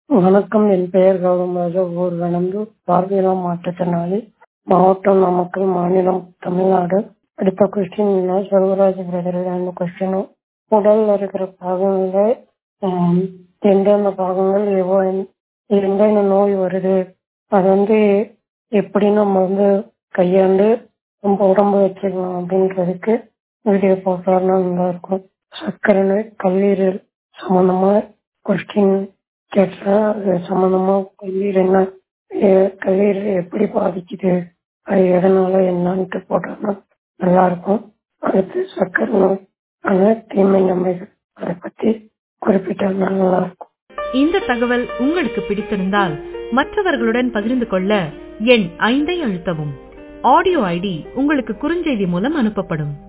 வணக்கம் என் பெயர் கௌதமராஜா ஊர் வெணந்தூர் பார்வையில்லா மாற்றுத்திறனாளி மாவட்டம் நாமக்கல் மாநிலம் தமிழ்நாடு அடுத்த கொஸ்டின் செல்வராஜ் பிரதர் அந்த கொஸ்டினும் உடல்ல இருக்கிற பாகங்கள்ல ஆம், எந்தெந்த பாகங்கள் எவ்வளவு எந்தெந்த நோய் வருது அது வந்து எப்படி நம்ம வந்து கையாண்டு நம்ம உடம்பு வச்சுக்கலாம் அப்படின்றதுக்கு வீடியோ போட்டாருன்னா நல்லா இருக்கும் சர்க்கரை நோய் கல்லீரல் சம்பந்தமா கொஸ்டின் கேட்டா அது சம்பந்தமா கல்லீரல் என்ன எ- கல்லீரல் எப்படி பாதிக்குது அது எதனால என்னன்ட்டு போட்டோம்னா நல்லா இருக்கும் அடுத்து சர்க்கரை நோய் ஆன தீமை நன்மைகள் அதை பத்தி குறிப்பிட்டா நல்லா இருக்கும் இந்த தகவல் உங்களுக்கு பிடித்திருந்தால் மற்றவர்களுடன் பகிர்ந்து கொள்ள எண் ஐந்தை அழுத்தவும் ஆடியோ ஐடி உங்களுக்கு குறுஞ்செய்தி மூலம் அனுப்பப்படும்